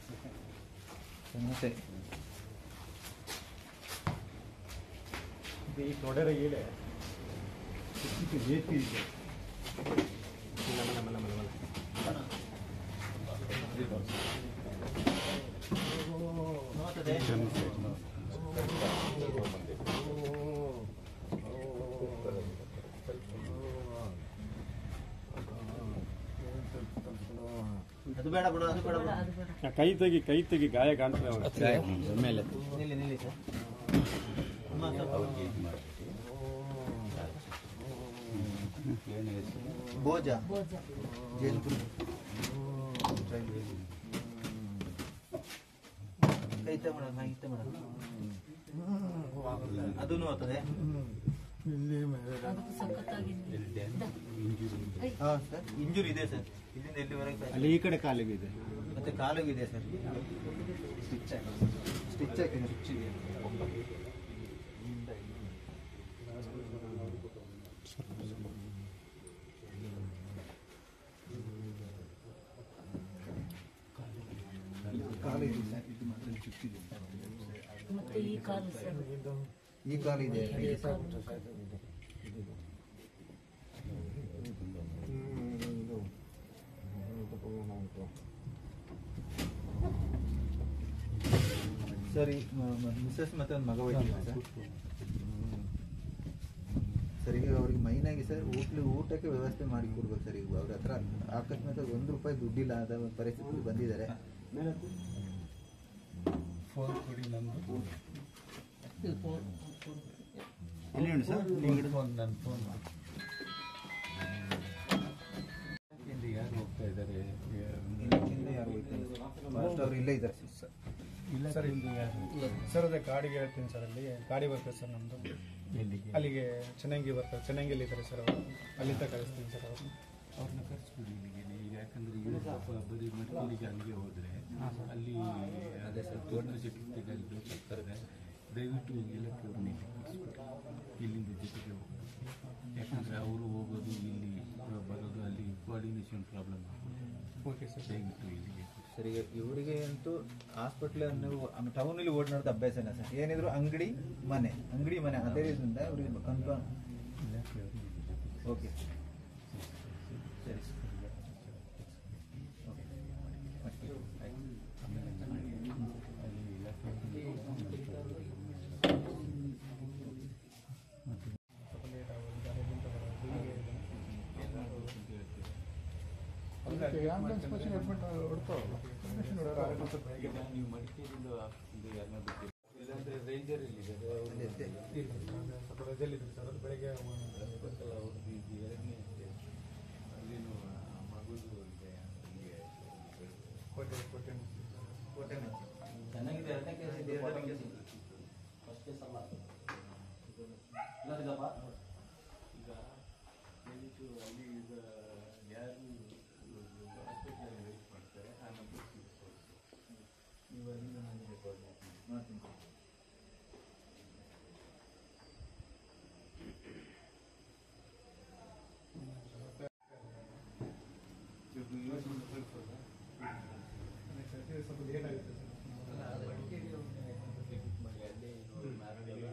ಸಮಸ್ಯೆ ಇದು ಈ ತೊಡೆರ ಈಳೆ ಇದು ಜೇಪಿ ಇದೆ ಮಲ ಮಲ ಮಲ ಮಲ ಅದು ಬೇಡ ಬಿಡು ಅದು ಬೇಡ ಬಿಡು ಆ, ಕೈ ತೆಗಿ ಕೈ ತೆಗಿ ಗಾಯ ಕಾಣ್ತದೆ ಅವನಿಗೆ. ಮೇಲೆ ನಿಲ್ಲಿ ನಿಲ್ಲಿ ಸರ್ ಅಮ್ಮ ಸ್ವಲ್ಪ ಭೋಜ ಜೇನುಕುರು ಕೈ ತಗೊಳ ಕೈ ತಗೊಳ ಅದೂ ಆಗ್ತದೆ ಹಾ ಸರ್ ಇಂಜುರಿ ಇದೆ ಸರ್ ಇಲ್ಲಿಂದ ಎಲ್ಲಿವರೆಗೆ ಅಲ್ಲಿ ಈ ಕಡೆ ಕಾಲಿಗೆ ಇದೆ ಮತ್ತೆ ಕಾಲಿಗೆ ಇದೆ ಸರ್ ಸ್ಟಿಚ್ ಸ್ಟಿಚ್ ಹಾಕಿದೆ ಸ್ಟಿಚ್ ಇದೆ ಕಾಲಿದೆ ಸರ್ ಇದು ಮಾತ್ರ ಚುಚ್ಚಿದೆ ಮತ್ತೆ ಈ ಕಾಲು ಸರ್ ಈ ಕಾಲಿದೆ ಈ ಕಾಲು ಸರಿ ಮಿಸಸ್ ಮತ್ತೆ ಒಂದು ಮಗ ಹೋಯ್ತಿಲ್ಲ ಸರ್ ಸರ್ ಈಗ ಅವ್ರಿಗೆ ಮೈನಾಗಿ ಸರ್ ಊಟ ಊಟಕ್ಕೆ ವ್ಯವಸ್ಥೆ ಮಾಡಿ ಕೊಡ್ಬೇಕು ಸರ್ ಈಗ ಅವ್ರ ಹತ್ರ ಅಕಸ್ಮಾತ್ ಒಂದು ರೂಪಾಯಿ ದುಡ್ಡಿಲ್ಲ ಆದ ಒಂದು ಪರಿಸ್ಥಿತಿ ಬಂದಿದ್ದಾರೆ ಫೋನ್ ಕೊಡಿ ನಮ್ಮದು ಎಲ್ಲಿ ಉಂಟು ಸರ್ ಫೋನ್ ನನ್ನ ಫೋನ್ ಇಲ್ಲಿ ಯಾರು ಹೋಗ್ತಾ ಇದ್ದಾರೆ ಹಿಂದೆ ಯಾರು ಹೋಯ್ತಾರೆ ಫಸ್ಟ್ ಅವ್ರು ಇಲ್ಲೇ ಇದ್ದಾರೆ ಸರ್ ಇಲ್ಲ ಸರ್, ಇಲ್ಲಿ ಯಾರು ಸರ್ ಅದೇ ಗಾಡಿಗೆ ಹೇಳ್ತೀನಿ ಸರ್ ಅಲ್ಲಿ ಗಾಡಿ ಬರ್ತದೆ ಸರ್ ನಮ್ಮದು ಎಲ್ಲಿಗೆ ಅಲ್ಲಿಗೆ ಚೆನ್ನಾಗಿ ಬರ್ತದೆ ಚೆನ್ನಾಗಿ ಇದ್ದಾರೆ ಸರ್ ಅವರು ಅಲ್ಲಿಂದ ಕಳಿಸ್ತೀನಿ ಸರ್ ಅವರು ಅವ್ರನ್ನ ಕರ್ಸ್ಬಿಡಿ ಇಲ್ಲಿಗೆ ಈಗ ಯಾಕಂದ್ರೆ ಇವರು ಪಾಪ ಬರೀ ಮಡಿಕೇರಿಗೆ ಹಂಗೆ ಹೋದ್ರೆ ಅಲ್ಲಿ ಅದೇ ಸರ್ ದೊಡ್ಡ ಚಿಕಿತ್ಸೆಗೆ ಅಲ್ಲಿ ಬೇಕಾಗ್ತದೆ ದಯವಿಟ್ಟು ಇಲಾಖೆ ಅವ್ರನ್ನ ಇಲ್ಲಿ ಕರ್ಸ್ಬಿಡಿ ಇಲ್ಲಿಂದ ಜೊತೆಗೆ ಹೋಗಿ ಯಾಕಂದ್ರೆ ಅವರು ಹೋಗೋದು ಇಲ್ಲಿ ಬರೋದು ಅಲ್ಲಿ ಕೋಆರ್ಡಿನೇಷನ್ ಪ್ರಾಬ್ಲಮ್ ಓಕೆ ಸರ್ ದಯವಿಟ್ಟು ಇಲ್ಲಿಗೆ ಕರ್ಸಿ. ಸರ್ ಈಗ ಇವರಿಗೆ ಅಂತೂ ಹಾಸ್ಪಿಟ್ಲ್ ನೀವು ಟೌನಲ್ಲಿ ಓಡಾಡೋದು ಅಭ್ಯಾಸನ ಸರ್ ಏನಿದ್ರು ಅಂಗಡಿ ಮನೆ ಅಂಗಡಿ ಮನೆ ಅದೇ ರೀತಿಯಿಂದ ಅವ್ರಿಗೆ ಕನ್ಫರ್ಮ್ ಇಲಾಖೆ ಅವ್ರಿಗೆ ಜೊತೆಗೆ ಓಕೆ ಸರಿ ಓಕೆ ಆಮೇಲೆ ಅಲ್ಲಿ ಇಲಾಖೆ ಸ್ವಲ್ಪ ಲೇಟ್ ಆಗೋದು ಗಾಡಿಯಿಂದ ಬರೋದು ಹೀಗೆ ಈಗ ನೀವು ಮಡಿಕೇರಿಯಿಂದ ಇದು ಯಾರನ್ನ ಬಿಟ್ಟು ಇಲ್ಲಾಂದ್ರೆ ರೇಂಜರ್ ಇಲ್ಲಿದ್ದಾರೆ ಅವರು ಸ್ವಲ್ಪ ರಜೆಯಲ್ಲಿದ್ರು ಸರ್ ಅದು ಬೆಳಗ್ಗೆ ಗೊತ್ತಲ್ಲ ಅವ್ರದ್ದು ಇದು ಎರಡನೇ ಅಲ್ಲಿನೂ ಮಗುದು ಇದೆ ಅಲ್ಲಿಗೆ ಕೋಟೆ ಕೋಟೆ ಕೋಟೆ ಮೆಚ್ಚಿ. ಚೆನ್ನಾಗಿದೆ ಎರಡನೇ ಕೇಸ್ ಇದೆ ಎರಡನೇ ಕೇಸ್ ಇದೆ ಫಸ್ಟ್ ಕೇಸ್ ಅಲ್ಲ ಇಲ್ಲದಿಲ್ಲಪ್ಪ ಈಗ ದಯವಿಟ್ಟು ಅಲ್ಲಿ ಈಗ ಯಾರು ಹಾಸ್ಪಿಟಲ್ ವೆಯ್ಟ್ ಮಾಡ್ತಾರೆ ಆ ನಂಬರ್ ಸಿಗ್ಬೋದು ನೀವು ಅಲ್ಲಿಂದ ನನಗೆ ಕೋಆರ್ಡಿನೇಟ್ ಮಾಡಿ ಮಾಡ್ತೀನಿ ಸರ್. ಇದು ಯೋಚನೆ ಸ್ವಲ್ಪ ಸ್ವಲ್ಪ ಲೇಟ್ ಆಗುತ್ತೆ ಅಲ್ಲ, ಅದು ಮಡಿಕೇರಿ ಅವ್ರನ್ನ ಟಿಕೆಟ್ ಮಾಡಿ ಅಲ್ಲೇ ಇರೋ ನಾರಾಯಣ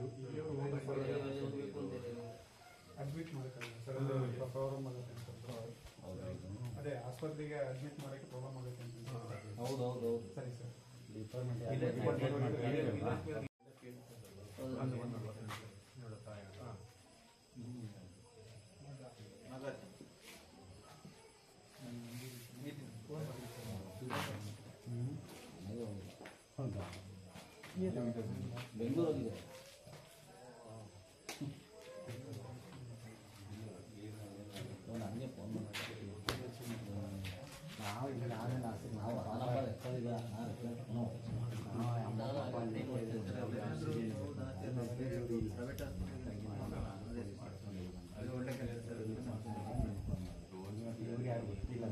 ಅಡ್ಮಿಟ್ ಮಾಡೋಕ್ಕಲ್ಲ ಸರ್ ಅದು ಪ್ರಾಬ್ಲಮ್ ಆಗುತ್ತೆ ಅಂತ ಹೌದೌದು ಅದೇ ಆಸ್ಪತ್ರೆಗೆ ಅಡ್ಮಿಟ್ ಮಾಡೋಕ್ಕೆ ಪ್ರಾಬ್ಲಮ್ ಆಗುತ್ತೆ ಅಂತ ಹೌದು ಹೌದು ಹೌದು ಸರಿ ಸರ್ ಡಿಪಾರ್ಟ್ಮೆಂಟ್ ಇದೆ, ಡಿಪಾರ್ಟ್ಮೆಂಟ್ ಇದೆ, ಇದೆ, ಇದೆ. ಇದೆ. ನೋಡಪ್ಪ ಮಗ ಬೆಂಗಳೂರಾಗಿದೆ ಅವ್ನು ಹಂಗೆ ಫೋನ್ ಮಾಡಿ ನಾವು ಈಗ ನಾವೇ ನಾವು ಆನಪ್ಪ ಎತ್ತೋದಿಲ್ಲ ನಾವು ಎತ್ತೋದು. ಹ್ಞೂ. ಪ್ರೈವೇಟ್ ಅದು ಒಳ್ಳೆ ಕೆಲಸ ಸರ್ ಇವ್ರಿಗೆ ಯಾರು ಗೊತ್ತಿಲ್ಲ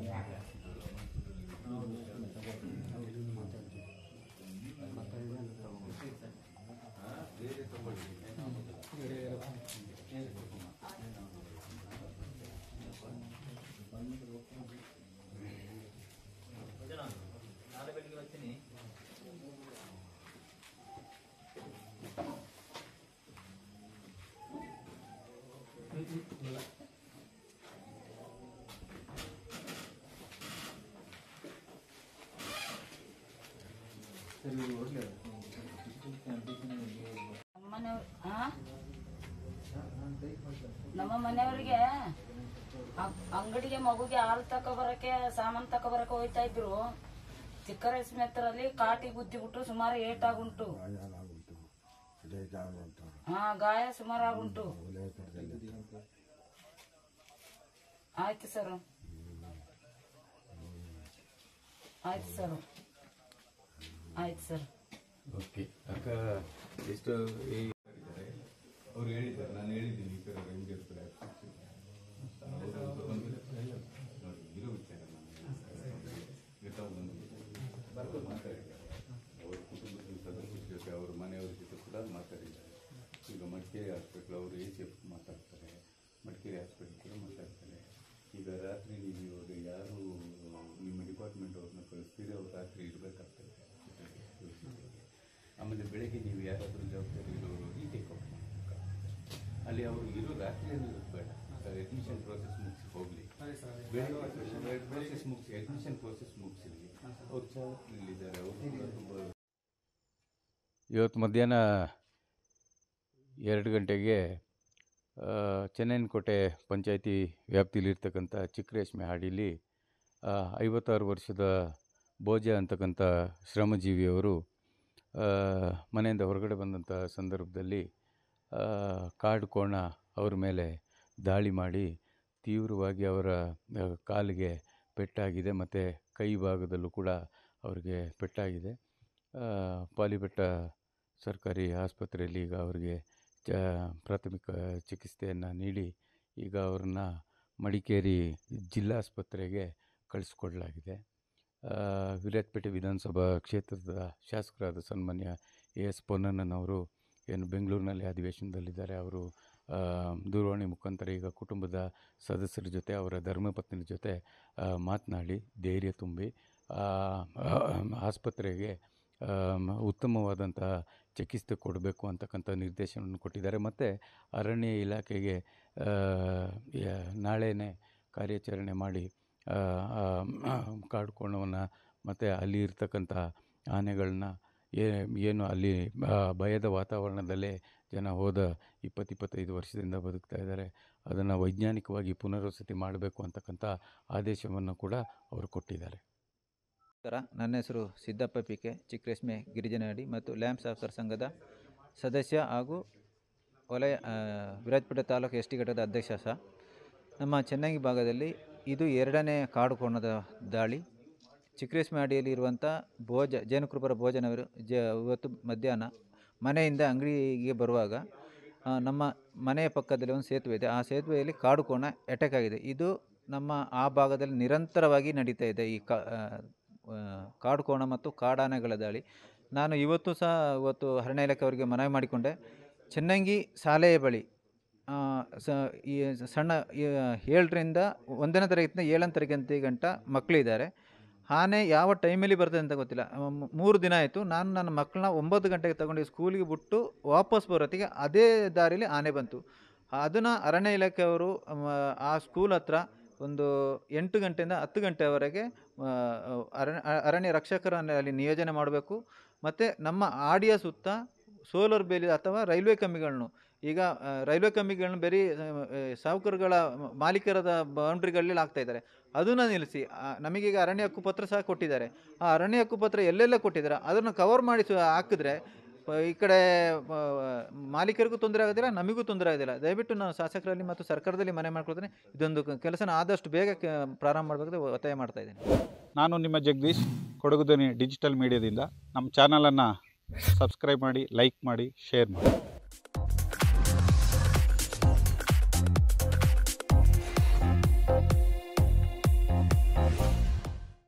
ಬೇರೆ ನಮ್ಮ ಮನೆಯವ್ರು ಆ? ನಮ್ಮ ಮನೆಯವ್ರಿಗೆ ಅಂ- ಅಂಗಡಿಗೆ ಮಗುಗೆ ಹಾಲು ತಕೊಬರಕ್ಕೆ ಸಾಮಾನು ತಕೊಬರಕ್ಕೆ ಹೋಯ್ತಾ ಇದ್ರು ಚಿಕ್ಕರಸ್ಮಿ ಹತ್ರಲ್ಲಿ ಕಾಟಿ ಗುದ್ದಿ ಬಿಟ್ಟು ಸುಮಾರು ಏಟಾಗುಂಟು ಹಾ ಗಾಯ ಸುಮಾರು ಆಗುಂಟು ಆಯ್ತು ಸರ್ ಆಯ್ತು ಸರ್ ಆಯ್ತು ಸರ್ ಓಕೆ ಅಕ್ಕ ಎಷ್ಟು ಈ ಅವ್ರು ಹೇಳಿದ್ದಾರೆ ನಾನು ಹೇಳಿದ್ದೀನಿ ಈ ಕಡೆ ಹೆಂಗೆ ಇರ್ತಾರೆ ಅವರು ಒಂದು ನೋಡಿ, ಇರೋ ವಿಚಾರ ನಾನು ಈಗ ತಾವು ಒಂದು ಮಾತಾಡಿದ್ದಾರೆ ಅವ್ರ ಕುಟುಂಬದ ಸದಸ್ಯರ ಜೊತೆ ಅವ್ರ ಮನೆಯವ್ರ ಜೊತೆ ಕೂಡ ಮಾತಾಡಿದ್ದಾರೆ ಈಗ ಮಡಿಕೇರಿ ಹಾಸ್ಪಿಟ್ಲ್ ಅವರು ಎ ಸಿ ಎಫ್ ಮಾತಾಡ್ತಾರೆ ಮಡಿಕೇರಿ ಹಾಸ್ಪಿಟ್ಲ್ ಕೂಡ ಮಾತಾಡ್ತಾರೆ ಈಗ ರಾತ್ರಿ ನೀವು ಇವಾಗ ಯಾರು ನಿಮ್ಮ ಡಿಪಾರ್ಟ್ಮೆಂಟ್ ಅವ್ರನ್ನ ಕಳಿಸ್ತೀರಿ ಅವ್ರು ರಾತ್ರಿ ಇರಬೇಕಾಗ್ತದೆ ಆಮೇಲೆ ಬೆಳಗ್ಗೆ ನೀವು ಯಾರಾದರೂ ಜವಾಬ್ದಾರಿ ಇರೋರು ಈ ಟೇಕ್ ಔಟ್ ಅಲ್ಲಿ ಅವರು ಇರೋ ರಾತ್ರಿ ಇರೋದು ಬೇಡ ಅಡ್ಮಿಷನ್ ಪ್ರೋಸೆಸ್ ಮುಗಿಸಿ ಹೋಗಲಿ ಬೆಳಗ್ಗೆ ಪ್ರೋಸೆಸ್ ಮುಗಿಸಿ ಅಡ್ಮಿಷನ್ ಪ್ರೋಸೆಸ್ ಮುಗಿಸಿರ್ಲಿ ಅವ್ರು ಚಾವತ್ತಿನಲ್ಲಿದ್ದಾರೆ ಅವರು ಕೂಡ ತುಂಬ ಇವತ್ತು ಮಧ್ಯಾಹ್ನ ಎರಡು ಗಂಟೆಗೆ ಚೆನ್ನೈನಕೋಟೆ ಪಂಚಾಯಿತಿ ವ್ಯಾಪ್ತಿಯಲ್ಲಿರ್ತಕ್ಕಂಥ ಚಿಕ್ಕರೇಶ್ಮೆ ಹಾಡಿಲಿ ಆ, ಐವತ್ತಾರು ವರ್ಷದ ಭೋಜ ಅಂತಕ್ಕಂಥ ಶ್ರಮಜೀವಿಯವರು ಆ, ಮನೆಯಿಂದ ಹೊರಗಡೆ ಬಂದಂಥ ಸಂದರ್ಭದಲ್ಲಿ ಆ, ಕಾಡು ಕೋಣ ಅವ್ರ ಮೇಲೆ ದಾಳಿ ಮಾಡಿ ತೀವ್ರವಾಗಿ ಅವರ ಆ, ಕಾಲಿಗೆ ಪೆಟ್ಟಾಗಿದೆ ಮತ್ತು ಕೈ ಭಾಗದಲ್ಲೂ ಕೂಡ ಅವರಿಗೆ ಪೆಟ್ಟಾಗಿದೆ ಆ, ಪಾಲಿಬೆಟ್ಟ ಸರ್ಕಾರಿ ಆಸ್ಪತ್ರೆಯಲ್ಲಿ ಈಗ ಅವರಿಗೆ ಚ ಪ್ರಾಥಮಿಕ ಚಿಕಿತ್ಸೆಯನ್ನು ನೀಡಿ ಈಗ ಅವ್ರನ್ನ ಮಡಿಕೇರಿ ಜಿಲ್ಲಾಸ್ಪತ್ರೆಗೆ ಕಳಿಸ್ಕೊಡ್ಲಾಗಿದೆ ಆ, ವಿರಾಜಪೇಟೆ ವಿಧಾನಸಭಾ ಕ್ಷೇತ್ರದ ಶಾಸಕರಾದ ಸನ್ಮಾನ್ಯ ಎ ಎಸ್ ಪೊನ್ನಣ್ಣನವರು ಏನು ಬೆಂಗಳೂರಿನಲ್ಲಿ ಅಧಿವೇಶನದಲ್ಲಿದ್ದಾರೆ ಅವರು ಆ, ದೂರವಾಣಿ ಮುಖಾಂತರ ಈಗ ಕುಟುಂಬದ ಸದಸ್ಯರ ಜೊತೆ ಅವರ ಧರ್ಮಪತ್ನಿ ಜೊತೆ ಆ, ಮಾತನಾಡಿ ಧೈರ್ಯ ತುಂಬಿ ಆ, ಆಸ್ಪತ್ರೆಗೆ ಆಮ್, ಉತ್ತಮವಾದಂತಹ ಚಿಕಿತ್ಸೆ ಕೊಡಬೇಕು ಅಂತಕ್ಕಂಥ ನಿರ್ದೇಶನವನ್ನು ಕೊಟ್ಟಿದ್ದಾರೆ ಮತ್ತು ಅರಣ್ಯ ಇಲಾಖೆಗೆ ಆ, ಯ- ನಾಳೆನೇ ಕಾರ್ಯಾಚರಣೆ ಮಾಡಿ ಆ, ಆ, ಕಾಡು ಕೋಣವನ್ನು ಮತ್ತು ಅಲ್ಲಿ ಇರ್ತಕ್ಕಂಥ ಆನೆಗಳನ್ನ ಏ- ಏನು ಅಲ್ಲಿ ಆ, ಭಯದ ವಾತಾವರಣದಲ್ಲೇ ಜನ ಹೋದ ಇಪ್ಪತ್ತು ಇಪ್ಪತ್ತೈದು ವರ್ಷದಿಂದ ಬದುಕ್ತಾ ಇದ್ದಾರೆ ಅದನ್ನು ವೈಜ್ಞಾನಿಕವಾಗಿ ಪುನರ್ವಸತಿ ಮಾಡಬೇಕು ಅಂತಕ್ಕಂಥ ಆದೇಶವನ್ನು ಕೂಡ ಅವರು ಕೊಟ್ಟಿದ್ದಾರೆ ನಮಸ್ಕಾರ ನನ್ನ ಹೆಸರು ಸಿದ್ದಪ್ಪ ಪಿ ಕೆ ಚಿಕ್ಕರೇಶ್ಮೆ ಗಿರಿಜನಹಳ್ಳಿ ಮತ್ತು ಲ್ಯಾಂಪ್ ಸಾಫ್ಟ್ವೇರ್ ಸಂಘದ ಸದಸ್ಯ ಹಾಗೂ ವಲಯ ಆ, ವಿರಾಜಪೇಟೆ ತಾಲೂಕು ಎಸ್ ಟಿ ಘಟಕದ ಅಧ್ಯಕ್ಷ ಸಹ ನಮ್ಮ ಚೆನ್ನಂಗಿ ಭಾಗದಲ್ಲಿ ಇದು ಎರಡನೇ ಕಾಡು ಕೋಣದ ದಾಳಿ ಚಿಕ್ಕರೇಶ್ಮೆ ಅಡಿಯಲ್ಲಿ ಇರುವಂಥ ಭೋಜ ಜೇನುಕೃಪರ ಭೋಜನವರು ಜ ಇವತ್ತು ಮಧ್ಯಾಹ್ನ ಮನೆಯಿಂದ ಅಂಗಡಿಗೆ ಬರುವಾಗ ಆ, ನಮ್ಮ ಮನೆಯ ಪಕ್ಕದಲ್ಲಿ ಒಂದು ಸೇತುವೆ ಇದೆ ಆ ಸೇತುವೆಯಲ್ಲಿ ಕಾಡು ಕೋಣ ಅಟ್ಯಾಕ್ ಆಗಿದೆ ಇದು ನಮ್ಮ ಆ ಭಾಗದಲ್ಲಿ ನಿರಂತರವಾಗಿ ನಡೀತಾ ಇದೆ ಈ ಕಾ ಆ, ಆ, ಕಾಡು ಕೋಣ ಮತ್ತು ಕಾಡಾನೆಗಳ ದಾಳಿ ನಾನು ಇವತ್ತು ಸಹ ಇವತ್ತು ಅರಣ್ಯ ಇಲಾಖೆ ಅವರಿಗೆ ಮನವಿ ಮಾಡಿಕೊಂಡೆ ಚೆನ್ನಂಗಿ ಶಾಲೆಯ ಬಳಿ ಆ, ಸ ಈ ಸಣ್ಣ ಈ ಏಳರಿಂದ ಒಂದನೇ ತರಗತಿಯಿಂದ ಏಳನೇ ತರಗತಿ ಗಂಟ ಮಕ್ಕಳಿದ್ದಾರೆ ಆನೆ ಯಾವ ಟೈಮಲ್ಲಿ ಬರ್ತದೆ ಅಂತ ಗೊತ್ತಿಲ್ಲ ಮ್- ಮೂರು ದಿನ ಆಯಿತು ನಾನು ನನ್ನ ಮಕ್ಕಳನ್ನ ಒಂಬತ್ತು ಗಂಟೆಗೆ ತಗೊಂಡು ಸ್ಕೂಲಿಗೆ ಬಿಟ್ಟು ವಾಪಸ್ ಬರೋತ್ತಿಗೆ ಅದೇ ದಾರಿಲಿ ಆನೆ ಬಂತು ಅದನ್ನು ಅರಣ್ಯ ಇಲಾಖೆಯವರು ಮ, ಆ ಸ್ಕೂಲ್ ಹತ್ರ ಒಂದು ಎಂಟು ಗಂಟೆಯಿಂದ ಹತ್ತು ಗಂಟೆವರೆಗೆ ಆ, ಅರಣ್ಯ ಅರಣ್ಯ ರಕ್ಷಕರನ್ನು ಅಲ್ಲಿ ನಿಯೋಜನೆ ಮಾಡಬೇಕು ಮತ್ತು ನಮ್ಮ ಆಡಿಯ ಸುತ್ತ ಸೋಲಾರ್ ಬೇಲಿ ಅಥವಾ ರೈಲ್ವೆ ಕಂಬಿಗಳನ್ನು ಈಗ ಆ, ರೈಲ್ವೆ ಕಂಬಿಗಳನ್ನು ಬರೀ ಆ, ಸಾಹುಕಾರಗಳ ಮಾಲೀಕರದ ಬೌಂಡ್ರಿಗಳಲ್ಲಿ ಹಾಕ್ತಾ ಇದ್ದಾರೆ ಅದನ್ನು ನಿಲ್ಲಿಸಿ ಆ, ನಮಗೀಗ ಅರಣ್ಯ ಹಕ್ಕುಪತ್ರ ಸಹ ಕೊಟ್ಟಿದ್ದಾರೆ ಆ ಅರಣ್ಯ ಹಕ್ಕುಪತ್ರ ಎಲ್ಲೆಲ್ಲ ಕೊಟ್ಟಿದ್ದಾರೆ ಅದನ್ನು ಕವರ್ ಮಾಡಿ ಸು- ಹಾಕಿದ್ರೆ ಪ- ಈ ಕಡೆ ಆ, ಮಾಲೀಕರಿಗೂ ತೊಂದರೆ ಆಗೋದಿಲ್ಲ ನಮಗೂ ತೊಂದರೆ ಆಗೋದಿಲ್ಲ ದಯವಿಟ್ಟು ನಾನು ಶಾಸಕರಲ್ಲಿ ಮತ್ತು ಸರ್ಕಾರದಲ್ಲಿ ಮನೆ ಮಾಡ್ಕೊಳ್ತೇನೆ ಇದೊಂದು ಕೆಲಸನ ಆದಷ್ಟು ಬೇಗ ಕ- ಪ್ರಾರಂಭ ಮಾಡಬೇಕಂತ ಒತ್ತಾಯ ಮಾಡ್ತಾ ಇದ್ದೇನೆ ನಾನು ನಿಮ್ಮ ಜಗದೀಶ್ ಕೊಡಗು ಧ್ವನಿ ಡಿಜಿಟಲ್ ಮೀಡಿಯಾದಿಂದ ನಮ್ಮ ಚಾನಲನ್ನು ಸಬ್ಸ್ಕ್ರೈಬ್ ಮಾಡಿ ಲೈಕ್ ಮಾಡಿ ಶೇರ್ ಮಾಡಿ